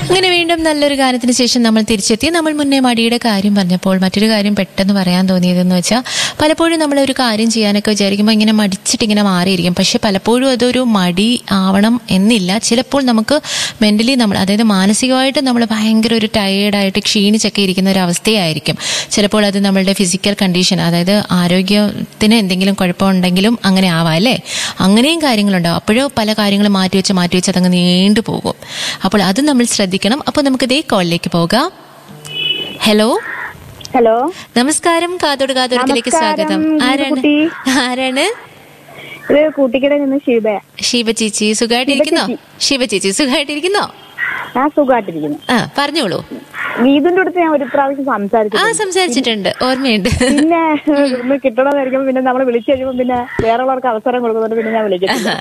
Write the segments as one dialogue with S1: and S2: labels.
S1: അങ്ങനെ വീണ്ടും നല്ലൊരു ഗാനത്തിന് ശേഷം നമ്മൾ തിരിച്ചെത്തി നമ്മൾ മുന്നേ മടിയുടെ കാര്യം പറഞ്ഞപ്പോൾ മറ്റൊരു കാര്യം പെട്ടെന്ന് പറയാൻ തോന്നിയതെന്ന് വെച്ചാൽ പലപ്പോഴും നമ്മൾ ഒരു കാര്യം ചെയ്യാനൊക്കെ വിചാരിക്കുമ്പോൾ ഇങ്ങനെ മടിച്ചിട്ട് ഇങ്ങനെ മാറിയിരിക്കും പക്ഷെ പലപ്പോഴും അതൊരു മടി ആവണം എന്നില്ല ചിലപ്പോൾ നമുക്ക് മെന്റലി നമ്മൾ അതായത് മാനസികമായിട്ട് നമ്മൾ ഭയങ്കര ഒരു ടയേർഡായിട്ട് ക്ഷീണിച്ചൊക്കെ ഇരിക്കുന്ന ഒരു അവസ്ഥയായിരിക്കും ചിലപ്പോൾ അത് നമ്മളുടെ ഫിസിക്കൽ കണ്ടീഷൻ അതായത് ആരോഗ്യത്തിന് എന്തെങ്കിലും കുഴപ്പമുണ്ടെങ്കിലും അങ്ങനെ ആവാം അല്ലേ അങ്ങനെയും കാര്യങ്ങളുണ്ടാവും അപ്പോഴോ പല കാര്യങ്ങളും മാറ്റി വെച്ച് മാറ്റി വെച്ച് അതങ്ങ് നീണ്ടു പോകും അപ്പോൾ അത് നമ്മൾ ശ്രദ്ധിക്കണം അപ്പോൾ നമുക്ക് ഇതേ കോളിലേക്ക് പോകാം ഹലോ
S2: ഹലോ
S1: നമസ്കാരം കാതോട് കാതോടത്തിലേക്ക്
S2: നമസ്കാരം,
S1: സ്വാഗതം ആരാണ്
S2: കുട്ടി.
S1: ആരാണ്
S2: ഇത് കൂട്ടിക്കട നിന്ന് ശിവ
S1: ശിവ ചേച്ചി സുഖമായിട്ടിരിക്കുന്നോ ശിവ ചേച്ചി സുഖമായിട്ടിരിക്കുന്നോ
S2: ഞാൻ സുഖമായിട്ടിരിക്കുന്നു
S1: ആ പറഞ്ഞോളൂ
S2: നീതിന്റെ അടുത്ത് ഞാൻ ഒരു പ്രാവശ്യം സംസാരിച്ചു
S1: ആ സംസാരിച്ചിട്ടുണ്ട് ഓർമ്മയുണ്ട്
S2: പിന്നെ ഒന്ന് കിട്ടണമെന്നായിരിക്കും പിന്നെ നമ്മൾ വിളിച്ചു കഴിയുമ്പോൾ പിന്നെ വേറെ ഉള്ളവർക്ക് അവസരം കൊടുക്കുന്നുണ്ട് പിന്നെ ഞാൻ വിളിക്കത്തില്ല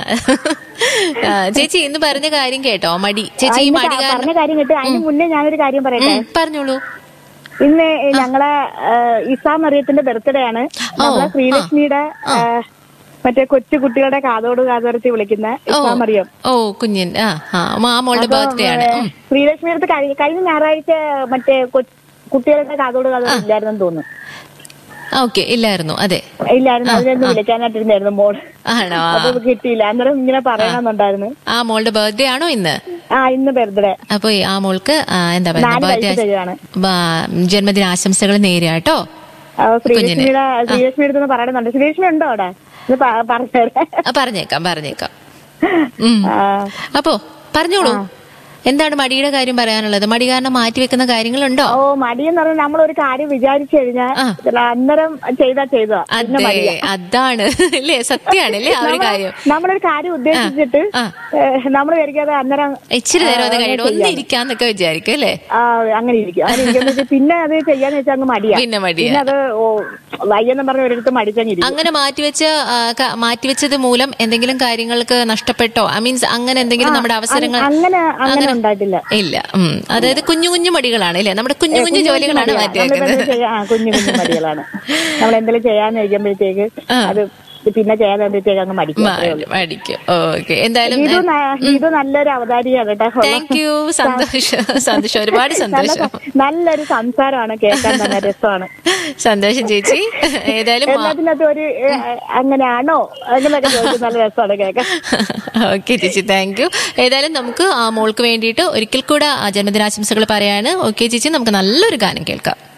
S1: ആ, ചേച്ചി ഇന്ന് പറഞ്ഞ കാര്യം കേട്ടോ മടി ചേച്ചി ഈ
S2: അതിന്
S1: മടി
S2: ക-
S1: കാരണം
S2: പറഞ്ഞ കാര്യം കേട്ട് അതിന് മുന്നേ ഞാനൊരു കാര്യം പറയട്ടെ
S1: ഉം, പറഞ്ഞോളൂ
S2: ഇന്ന് ഞങ്ങളെ ഇസാ മറിയത്തിന്റെ ബർത്ത്ഡേ ആണ് നമ്മളെ ശ്രീലക്ഷ്മിയുടെ ആ, മറ്റേ കൊച്ചു കുട്ടികളുടെ കാതോട് കാതോരത്തി വിളിക്കുന്ന ഇസാ മറിയം
S1: ഓ കുഞ്ഞൻ ആ ആ ആ മോളുടെ ബർത്ത്ഡേ ആണ് ഉം.
S2: ശ്രീലക്ഷ്മി അടുത്ത് കഴിഞ്ഞ കഴിഞ്ഞ ഞായറാഴ്ച മറ്റേ കൊ- കുട്ടികളുടെ കാതോട് കാതോട് ഇല്ലായിരുന്നെന്ന് തോന്നുന്നു
S1: ഓക്കെ ഇല്ലായിരുന്നു അതെ
S2: ഇല്ലായിരുന്നു അതിനൊന്ന് വിളിക്കാനായിട്ടിരുന്നായിരുന്നു മോൾ
S1: ആണോ ആ.
S2: അപ്പൊ കിട്ടിയില്ല അന്നേരം ഇങ്ങനെ പറയണമെന്നുണ്ടായിരുന്നു
S1: ആ മോളുടെ ബർത്ത്ഡേ ആണോ ഇന്ന്
S2: ആ ഇന്ന് ബർത്ത്ഡേ
S1: അപ്പൊ ഈ ആ മോൾക്ക് ആ, എന്താ പറയുക
S2: നാല്
S1: ബർത്ത്ഡേ
S2: വയസ്സ് തികയാണ്
S1: ജന്മദിന ആശംസകൾ നേരുക കേട്ടോ
S2: ആ, ശ്രീലക്ഷ്മിയുടെ ശ്രീലക്ഷ്മി അടുത്തൊന്ന് പറയുന്നുണ്ട് ശ്രീലക്ഷ്മി ഉണ്ടോ അവിടെ ഇത് പ- പറഞ്ഞേരെ
S1: ആ, പറഞ്ഞേക്കാം പറഞ്ഞേക്കാം ഉം.
S2: ആ,
S1: അപ്പോ പറഞ്ഞോളൂ എന്താണ് മടിയുടെ കാര്യം പറയാനുള്ളത് മടി കാരണം മാറ്റി വെക്കുന്ന കാര്യങ്ങളുണ്ടോ
S2: ഓ മടിയെന്ന് പറഞ്ഞാൽ നമ്മളൊരു കാര്യം വിചാരിച്ചു കഴിഞ്ഞാൽ
S1: ആ.
S2: ചില അന്നേരം ചെയ്താ ചെയ്തോ പിന്നെ
S1: അതെ
S2: മടിയാ
S1: അതാണ് അല്ലേ സത്യാണ് അല്ലേ ആ ഒരു
S2: നമ്മള്
S1: കാര്യം
S2: നമ്മളൊരു കാര്യം ഉദ്ദേശിച്ചിട്ട്
S1: ആ.
S2: നമ്മൾ വിചാരിക്കാതെ അന്നേരം
S1: ഇച്ചിരി നേരം അത്
S2: ആ,
S1: കഴിയണം ഒന്ന്
S2: ചെയ്യാം.
S1: ഇരിക്കാന്നൊക്കെ വിചാരിക്കും അല്ലേ
S2: ആ അങ്ങനെ ഇരിക്കും അങ്ങനെ ഇരിക്കുന്ന വെച്ചാൽ പിന്നെ അത് ചെയ്യാന്ന് വെച്ചാൽ അങ്ങ് മടിയാ
S1: പിന്നെ മടിയാ.
S2: പിന്നെ അത് ഓ വയ്യെന്നും പറഞ്ഞ ഒരിടത്ത് മടിച്ചങ്ങിരിക്കും
S1: അങ്ങനെ മാറ്റിവെച്ച ആ, ക- മാറ്റിവെച്ചത് മൂലം എന്തെങ്കിലും കാര്യങ്ങൾക്ക് നഷ്ടപ്പെട്ടോ ഐ മീൻസ് അങ്ങനെ എന്തെങ്കിലും നമ്മുടെ അവസരങ്ങൾ
S2: അങ്ങനെ അങ്ങനെ ഉണ്ടായിട്ടില്ല
S1: ഇല്ല ഉം. അതായത് കുഞ്ഞു കുഞ്ഞു മടികളാണ് അല്ലേ നമ്മുടെ കുഞ്ഞു കുഞ്ഞു ജോലികളാണ്
S2: മടിയാ.
S1: മാറ്റിവെക്കുന്നത്
S2: നമ്മളിപ്പോ ചെയ്യാ- ആ, കുഞ്ഞു കുഞ്ഞു മടികളാണ് നമ്മൾ എന്തെങ്കിലും ചെയ്യാന്ന് കഴിക്കുമ്പോഴത്തേക്ക് അത് പിന്നെ ചെയ്യാൻ വേണ്ടിയിട്ടേക്ക് അങ്ങ് മടിക്കും അത്രേ ഉള്ളൂ.
S1: മടിക്കും ഓക്കെ എന്തായാലും
S2: ഇത് ന- ഇത് നല്ലൊരു അവതാരിയാണ് കേട്ടോ
S1: താങ്ക് യു സന്തോഷം സന്തോഷം ഒരുപാട്
S2: നല്ല
S1: സന്തോഷം
S2: സം- നല്ലൊരു സംസാരമാണ് കേൾക്കാൻ തന്നെ രസമാണ്
S1: സന്തോഷം ചേച്ചി ഏതായാലും ആ-
S2: എല്ലാത്തിനകത്ത് ഒരു ഏ, അങ്ങനെയാണോ അങ്ങനെയൊക്കെ ചോദിക്കുന്നത് നല്ല രസമാണ് കേൾക്കാൻ
S1: ഓക്കെ ചേച്ചി താങ്ക് യു ഏതായാലും നമുക്ക് ആ മോൾക്ക് വേണ്ടിയിട്ട് ഒരിക്കൽ കൂടെ ആ ജന്മദിനാശംസകൾ പറയാണ് ഓക്കെ ചേച്ചി നമുക്ക് നല്ലൊരു ഗാനം കേൾക്കാം